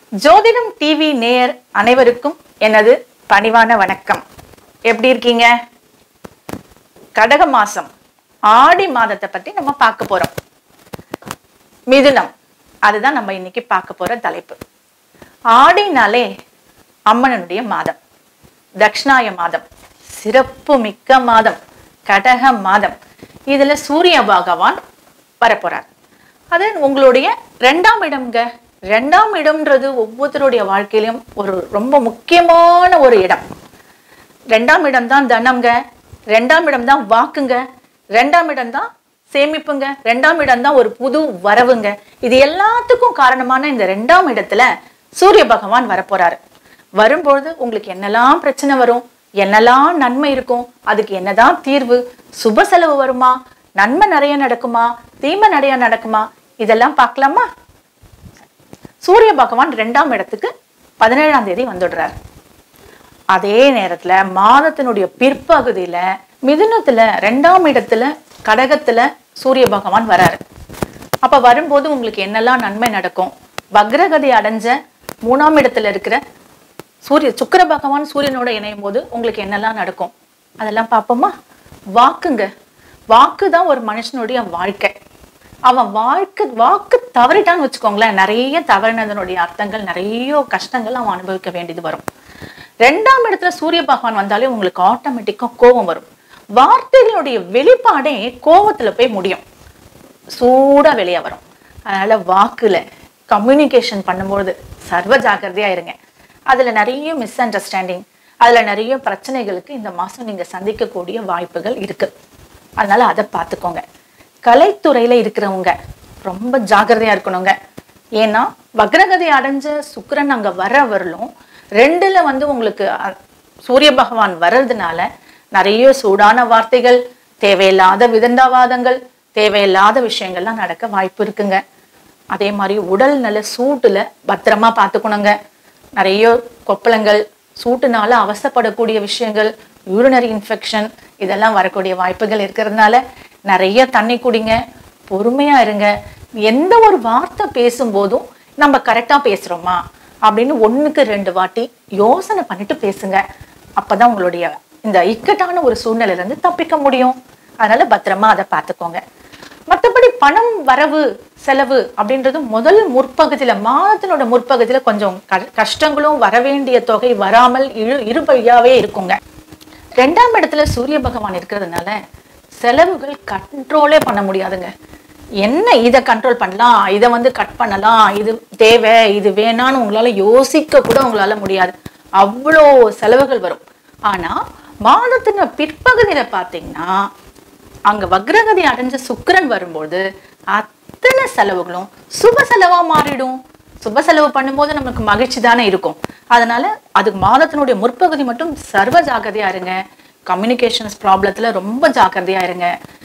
ஜோதிடம் டிவி நேயர் அனைவருக்கும் எனது பணிவான வணக்கம் எப்படி இருக்கீங்க கடக மாசம் ஆடி மாதத்தை பத்தி நம்ம பார்க்க போறோம் மிதுனம் அதுதான் நம்ம இன்னைக்கு பார்க்க போற தலைப்பு ஆடினாலே அம்மனுடைய மாதம் தக்ஷணாய மாதம் சிறப்பு மிக்க மாதம் கடக மாதம் இதுல சூரிய பகவான் வரப்போறார் அது உங்களுடைய ரெண்டாம் இடம்ங்க ரெண்டாம் இடம்ன்றது ஒவ்வொருத்தருடைய வாழ்க்கையிலும் ஒரு ரொம்ப முக்கியமான ஒரு இடம் ரெண்டாம் இடம் தான் தனம்ங்க ரெண்டாம் இடம் தான் வாக்குங்க ரெண்டாம் இடம் தான் சேமிப்புங்க ரெண்டாம் இடம் தான் ஒரு புது வரவுங்க இது எல்லாத்துக்கும் காரணமான இந்த ரெண்டாம் இடத்துல சூரிய பகவான் வரப்போறாரு வரும்பொழுது உங்களுக்கு என்னெல்லாம் பிரச்சனை வரும் என்னெல்லாம் நன்மை இருக்கும் அதுக்கு என்னதான் தீர்வு சுப செலவு வருமா நன்மை நிறைய நடக்குமா தீமை நிறைய நடக்குமா இதெல்லாம் பார்க்கலாமா சூரிய பகவான் ரெண்டாம் இடத்துக்கு பதினேழாம் தேதி வந்துடுறார் அதே நேரத்துல மாதத்தினுடைய பிற்பகுதியில மிதுனத்துல ரெண்டாம் இடத்துல கடகத்துல சூரிய பகவான் வராரு அப்ப வரும்போது உங்களுக்கு என்னெல்லாம் நன்மை நடக்கும் வக்ரகதி அடைஞ்ச மூணாம் இடத்துல இருக்கிற சூரிய சுக்கிர பகவான் சூரியனோட இணையும் போது உங்களுக்கு என்னெல்லாம் நடக்கும் அதெல்லாம் பார்ப்போமா வாக்குங்க வாக்கு தான் ஒரு மனுஷனுடைய வாழ்க்கை அவன் வாழ்க்கை வாக்கு தவறிட்டான்னு வச்சுக்கோங்களேன் நிறைய தவறினதனுடைய அர்த்தங்கள் நிறைய கஷ்டங்கள் அவன் அனுபவிக்க வேண்டியது வரும் ரெண்டாம் இடத்துல சூரிய பகவான் வந்தாலே உங்களுக்கு ஆட்டோமேட்டிக்கா கோபம் வரும் வார்த்தைகளுடைய வெளிப்பாடே கோபத்துல போய் முடியும் சூடா வெளியே வரும் அதனால வாக்குல கம்யூனிகேஷன் பண்ணும்போது சர்வ ஜாக்கிரதையா இருங்க அதுல நிறைய மிஸ் அண்டர்ஸ்டாண்டிங் அதுல நிறைய பிரச்சனைகளுக்கு இந்த மாசம் நீங்க சந்திக்கக்கூடிய வாய்ப்புகள் இருக்கு அதனால அதை பார்த்துக்கோங்க கலைத்துறையில இருக்கிறவங்க ரொம்ப ஜாக்கிரதையா இருக்கணுங்க ஏன்னா வக்ரகதி அடைஞ்ச சுக்கிரன் அங்க வர வரலும் ரெண்டுல வந்து உங்களுக்கு அ, சூரிய பகவான் வர்றதுனால நிறைய சூடான வார்த்தைகள் தேவையில்லாத விதண்டாவாதங்கள் தேவையில்லாத விஷயங்கள்லாம் நடக்க வாய்ப்பு இருக்குங்க அதே மாதிரி உடல் நல சூட்டுல பத்திரமா பார்த்துக்கணுங்க நிறைய கொப்பளங்கள் சூட்டுனால அவசப்படக்கூடிய விஷயங்கள் யூரினரி இன்ஃபெக்ஷன் இதெல்லாம் வரக்கூடிய வாய்ப்புகள் இருக்கிறதுனால நிறைய தண்ணி குடிங்க பொறுமையா இருங்க எந்த ஒரு வார்த்தை பேசும்போதும் நம்ம கரெக்டா பேசுறோமா அப்படின்னு ஒண்ணுக்கு ரெண்டு வாட்டி யோசனை பண்ணிட்டு பேசுங்க அப்பதான் உங்களுடைய இந்த இக்கட்டான ஒரு சூழ்நிலையில இருந்து தப்பிக்க முடியும் அதனால பத்திரமா அதை பார்த்துக்கோங்க மற்றபடி பணம் வரவு செலவு அப்படின்றது முதல் முற்பகுதியில மாதத்தினோட முற்பகுதியில கொஞ்சம் க- கஷ்டங்களும் வர வேண்டிய தொகை வராமல் இழு இருபழியாவே இருக்குங்க ரெண்டாம் இடத்துல சூரிய பகவான் இருக்கிறதுனால செலவுகள் கண்ட்ரோலே பண்ண முடியாதுங்க என்ன இதை கண்ட்ரோல் பண்ணலாம் இதை வந்து கட் பண்ணலாம் இது தேவை இது வேணான்னு உங்களால யோசிக்க கூட உங்களால முடியாது அவ்வளோ செலவுகள் வரும் ஆனா மாதத்தின பிற்பகுதியில பார்த்தீங்கன்னா அங்க வக்ரகதி அடைஞ்ச சுக்கிரன் வரும்போது அத்தனை செலவுகளும் சுப செலவா மாறிடும் சுப செலவு பண்ணும்போது நமக்கு மகிழ்ச்சி தானே இருக்கும் அதனால அது மாதத்தினுடைய முற்பகுதி மட்டும் சர்வ ஜாக்கிரதையா இருங்க கம்யூனிகேஷன்ஸ் ப்ராப்ளத்துல ரொம்ப ஜாக்கிரதையா இருங்க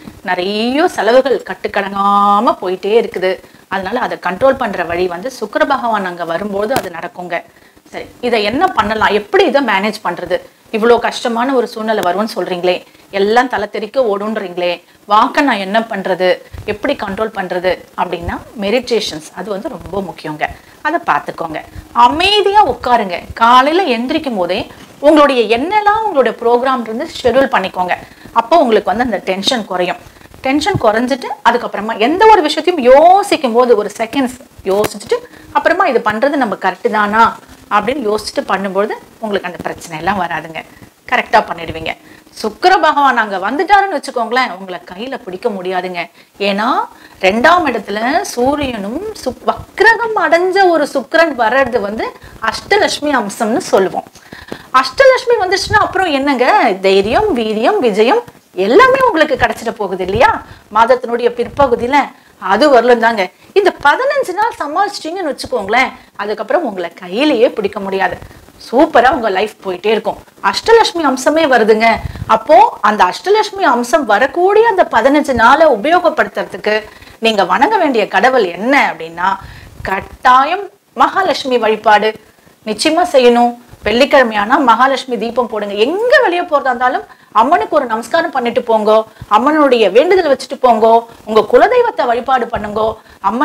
நிறைய செலவுகள் கட்டுக்கடங்காம போயிட்டே இருக்குது அதனால அதை கண்ட்ரோல் பண்ற வழி வந்து சுக்கிர பகவான் அங்க வரும்போது அது நடக்குங்க சரி இதை என்ன பண்ணலாம் எப்படி இதை மேனேஜ் பண்றது இவ்வளோ கஷ்டமான ஒரு சூழ்நிலை வரும்னு சொல்றீங்களே எல்லாம் தலை தெறிக்க ஓடுன்றீங்களே வாக்க நான் என்ன பண்றது எப்படி கண்ட்ரோல் பண்றது அப்படின்னா மெடிடேஷன்ஸ் அது வந்து ரொம்ப முக்கியங்க அதை பார்த்துக்கோங்க அமைதியா உட்காருங்க காலையில எந்திரிக்கும் போதே உங்களுடைய என்னெல்லாம் உங்களுடைய ப்ரோக்ராம் இருந்து ஷெட்யூல் பண்ணிக்கோங்க அப்போ உங்களுக்கு வந்து அந்த டென்ஷன் குறையும் டென்ஷன் குறைஞ்சிட்டு அதுக்கப்புறமா எந்த ஒரு விஷயத்தையும் யோசிக்கும் போது ஒரு செகண்ட்ஸ் யோசிச்சுட்டு அப்புறமா இது பண்றது நம்ம கரெக்டு தானா அப்படின்னு யோசிச்சுட்டு பண்ணும்போது உங்களுக்கு அந்த பிரச்சனை எல்லாம் வராதுங்க கரெக்டா பண்ணிடுவீங்க சுக்கிர பகவான் அங்க வந்துட்டாருன்னு வச்சுக்கோங்களேன் உங்களை கையில பிடிக்க முடியாதுங்க ஏன்னா ரெண்டாம் இடத்துல சூரியனும் சுக் வக்ரகம் அடைஞ்ச ஒரு சுக்கிரன் வர்றது வந்து அஷ்டலட்சுமி அம்சம்னு சொல்லுவோம் அஷ்டலட்சுமி வந்துச்சுன்னா அப்புறம் என்னங்க தைரியம் வீரியம் விஜயம் எல்லாமே உங்களுக்கு கிடைச்சிட போகுது இல்லையா மாதத்தினுடைய பிற்பகுதியில அது வரலும் தாங்க இந்த பதினஞ்சு நாள் சமாளிச்சிட்டீங்கன்னு வச்சுக்கோங்களேன் அதுக்கப்புறம் உங்களை கையிலேயே பிடிக்க முடியாது சூப்பரா உங்க லைஃப் போயிட்டே இருக்கும் அஷ்டலட்சுமி அம்சமே வருதுங்க அப்போ அந்த அஷ்டலட்சுமி அம்சம் வரக்கூடிய அந்த பதினஞ்சு நாளை உபயோகப்படுத்துறதுக்கு நீங்க வணங்க வேண்டிய கடவுள் என்ன அப்படின்னா கட்டாயம் மகாலட்சுமி வழிபாடு நிச்சயமா செய்யணும் வெள்ளிக்கிழமையானா மகாலட்சுமி தீபம் போடுங்க எங்க வெளியே போறதா இருந்தாலும் அம்மனுக்கு ஒரு நமஸ்காரம் பண்ணிட்டு போங்கோ அம்மனுடைய வேண்டுதல் வச்சுட்டு போங்கோ உங்க குலதெய்வத்தை வழிபாடு பண்ணுங்கோ அம்மனை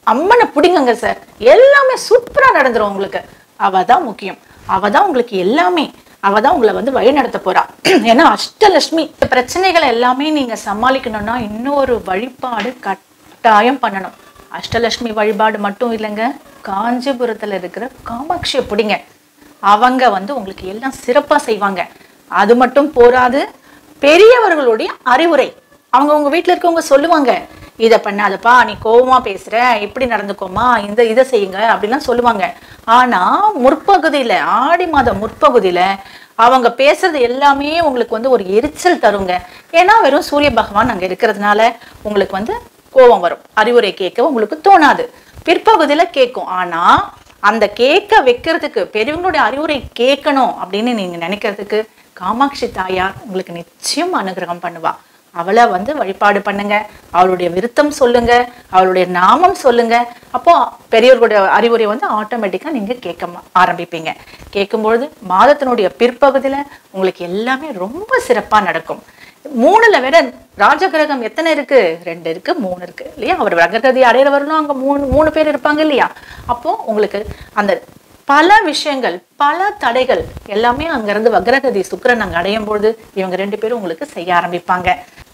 அம்மனை பிடிங்குங்க சார் எல்லாமே சூப்பரா நடந்துரும் உங்களுக்கு அவ தான் முக்கியம் அவ தான் உங்களுக்கு எல்லாமே அவ தான் உங்களை வந்து வழி நடத்த போறா ஏன்னா அஷ்டலட்சுமி இந்த பிரச்சனைகளை எல்லாமே நீங்க சமாளிக்கணும்னா இன்னொரு வழிபாடு கட்டாயம் பண்ணணும் அஷ்டலட்சுமி வழிபாடு மட்டும் இல்லைங்க காஞ்சிபுரத்துல இருக்கிற காமாட்சியை பிடிங்க அவங்க வந்து உங்களுக்கு எல்லாம் சிறப்பா செய்வாங்க அது மட்டும் போராது பெரியவர்களுடைய அறிவுரை அவங்க உங்க வீட்ல இருக்கவங்க சொல்லுவாங்க இதை பண்ணாதப்பா நீ கோவமா பேசுற இப்படி நடந்துக்கோமா இந்த இதை செய்யுங்க அப்படிலாம் சொல்லுவாங்க ஆனா முற்பகுதியில ஆடி மாதம் முற்பகுதியில அவங்க பேசுறது எல்லாமே உங்களுக்கு வந்து ஒரு எரிச்சல் தருங்க ஏன்னா வெறும் சூரிய பகவான் அங்க இருக்கிறதுனால உங்களுக்கு வந்து கோபம் வரும் அறிவுரை கேட்க உங்களுக்கு தோணாது பிற்பகுதியில கேட்கும் ஆனா அந்த கேட்க வைக்கிறதுக்கு பெரியவங்களுடைய அறிவுரை கேட்கணும் அப்படின்னு நீங்க நினைக்கிறதுக்கு காமாட்சி தாயார் உங்களுக்கு நிச்சயம் அனுகிரகம் பண்ணுவா அவளை வந்து வழிபாடு பண்ணுங்க அவளுடைய விருத்தம் சொல்லுங்க அவளுடைய நாமம் சொல்லுங்க அப்போ பெரியவர்களுடைய அறிவுரை வந்து ஆட்டோமேட்டிக்கா நீங்க கேட்க ம- ஆரம்பிப்பீங்க கேட்கும்பொழுது மாதத்தினுடைய பிற்பகுதியில உங்களுக்கு எல்லாமே ரொம்ப சிறப்பா நடக்கும் மூணுல வேற ராஜகிரகம் எத்தனை இருக்கு ரெண்டு இருக்கு மூணு இருக்கு இல்லையா அவர் ரககதி அடையிறவர்களும் அங்க மூணு மூணு பேர் இருப்பாங்க இல்லையா அப்போ உங்களுக்கு அந்த பல விஷயங்கள் பல தடைகள் எல்லாமே அங்கிருந்து வக்ரகதி சுக்கிரன் அங்க அடையும் பொழுது இவங்க ரெண்டு பேரும் உங்களுக்கு செய்ய ஆரம்பிப்பாங்க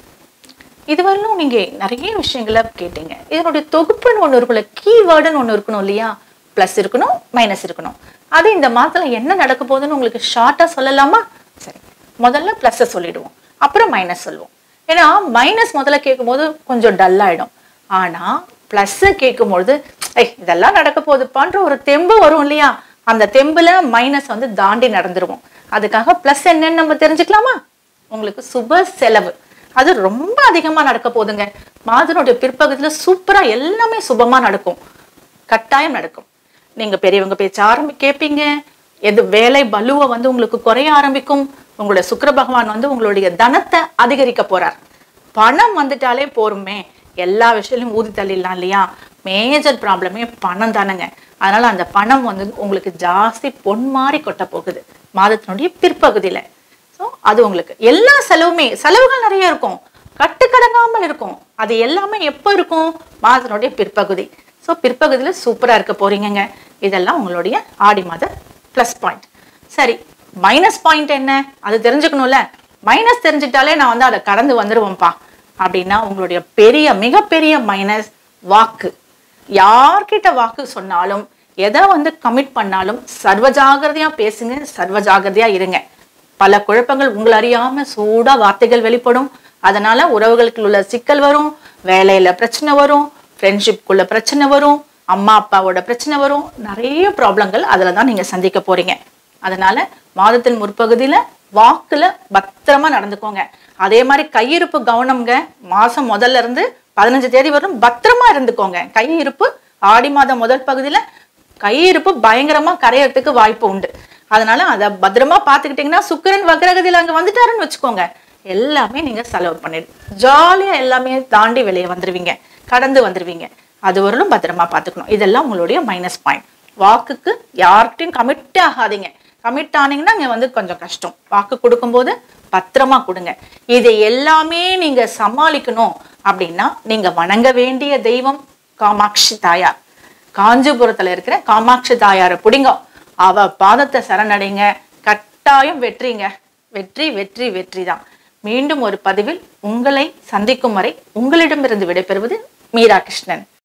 இதுவரையிலும் நீங்க நிறைய விஷயங்களை கேட்டீங்க இதனுடைய தொகுப்புன்னு ஒண்ணு இருக்குல்ல கீவேர்டுன்னு ஒண்ணு இருக்கணும் இல்லையா ப்ளஸ் இருக்கணும் மைனஸ் இருக்கணும் அது இந்த மாதத்துல என்ன நடக்க போகுதுன்னு உங்களுக்கு ஷார்ட்டா சொல்லலாமா சரி முதல்ல ப்ளஸ்ஸை சொல்லிடுவோம் அப்புறம் மைனஸ் சொல்லுவோம் ஏன்னா மைனஸ் முதல்ல கேட்கும்போது கொஞ்சம் டல் ஆயிடும் ஆனா ப்ளஸ் கேட்கும்பொழுது ஐய் இதெல்லாம் நடக்க போகுதுப்பான்ற ஒரு தெம்பு வரும் இல்லையா அந்த தெம்புல மைனஸ் வந்து தாண்டி நடந்துருவோம் அதுக்காக ப்ளஸ் என்னன்னு நம்ம தெரிஞ்சுக்கலாமா உங்களுக்கு சுப செலவு அது ரொம்ப அதிகமா நடக்க போகுதுங்க மாதனுடைய பிற்பகுதியில சூப்பரா எல்லாமே சுபமா நடக்கும் கட்டாயம் நடக்கும் நீங்க பெரியவங்க பேச்ச ஆரம்பி கேட்பீங்க எது வேலை பலுவை வந்து உங்களுக்கு குறைய ஆரம்பிக்கும் உங்களுடைய சுக்கிர பகவான் வந்து உங்களுடைய தனத்தை அதிகரிக்க போறார் பணம் வந்துட்டாலே போருமே எல்லா விஷயத்திலும் ஊதி தள்ளிடலாம் இல்லையா மேஜர் ப்ராப்ளமே பணம் தானேங்க அதனால அந்த பணம் வந்து உங்களுக்கு ஜாஸ்தி பொன் மாதிரி கொட்ட போகுது மாதத்தினுடைய பிற்பகுதியில ஸோ அது உங்களுக்கு எல்லா செலவுமே செலவுகள் நிறைய இருக்கும் கட்டுக்கடங்காமல் இருக்கும் அது எல்லாமே எப்போ இருக்கும் மாதத்தினுடைய பிற்பகுதி ஸோ பிற்பகுதியில் சூப்பராக இருக்க போறீங்கங்க இதெல்லாம் உங்களுடைய ஆடி மாத ப்ளஸ் பாயிண்ட் சரி மைனஸ் பாயிண்ட் என்ன அது தெரிஞ்சுக்கணும்ல மைனஸ் தெரிஞ்சுட்டாலே நான் வந்து அதை கடந்து வந்துருவேன்ப்பா அப்படின்னா உங்களுடைய பெரிய மிகப்பெரிய மைனஸ் வாக்கு யார்கிட்ட வாக்கு சொன்னாலும் எதை வந்து கமிட் பண்ணாலும் சர்வ ஜாகிரதையா பேசுங்க சர்வ ஜாகிரதையா இருங்க பல குழப்பங்கள் உங்களை அறியாம சூடா வார்த்தைகள் வெளிப்படும் அதனால உறவுகளுக்கு உள்ள சிக்கல் வரும் வேலையில பிரச்சனை வரும் ஃப்ரெண்ட்ஷிப்குள்ள பிரச்சனை வரும் அம்மா அப்பாவோட பிரச்சனை வரும் நிறைய ப்ராப்ளங்கள் அதுல தான் நீங்க சந்திக்க போறீங்க அதனால மாதத்தின் முற்பகுதியில வாக்குல பத்திரமா நடந்துக்கோங்க அதே மாதிரி கையிருப்பு கவனம்ங்க மாசம் முதல்ல இருந்து பதினஞ்சு தேதி வரும் பத்திரமா இருந்துக்கோங்க கையிருப்பு ஆடி மாதம் முதல் பகுதியில கையிருப்பு பயங்கரமா கரையறதுக்கு வாய்ப்பு உண்டு அதனால அதை பத்திரமா பாத்துக்கிட்டீங்கன்னா சுக்கிரன் வக்ரகதியில அங்க வந்துட்டாருன்னு வச்சுக்கோங்க எல்லாமே நீங்க செலவு பண்ணிடு ஜாலியா எல்லாமே தாண்டி வெளியே வந்துருவீங்க கடந்து வந்துருவீங்க அது வரலும் பத்திரமா பாத்துக்கணும் இதெல்லாம் உங்களுடைய மைனஸ் பாயிண்ட் வாக்குக்கு யார்கிட்டயும் கமிட் ஆகாதீங்க கமிட் ஆனீங்கன்னா இங்க வந்து கொஞ்சம் கஷ்டம் வாக்கு கொடுக்கும்போது பத்திரமா கொடுங்க இதை எல்லாமே நீங்க சமாளிக்கணும் அப்படின்னா நீங்க வணங்க வேண்டிய தெய்வம் காமாட்சி தாயார் காஞ்சிபுரத்துல இருக்கிற காமாட்சி தாயாரை பிடிங்க அவ பாதத்தை சரணடைங்க கட்டாயம் வெற்றிங்க வெற்றி வெற்றி வெற்றி தான் மீண்டும் ஒரு பதிவில் உங்களை சந்திக்கும் வரை உங்களிடமிருந்து விடைபெறுவது மீரா கிருஷ்ணன்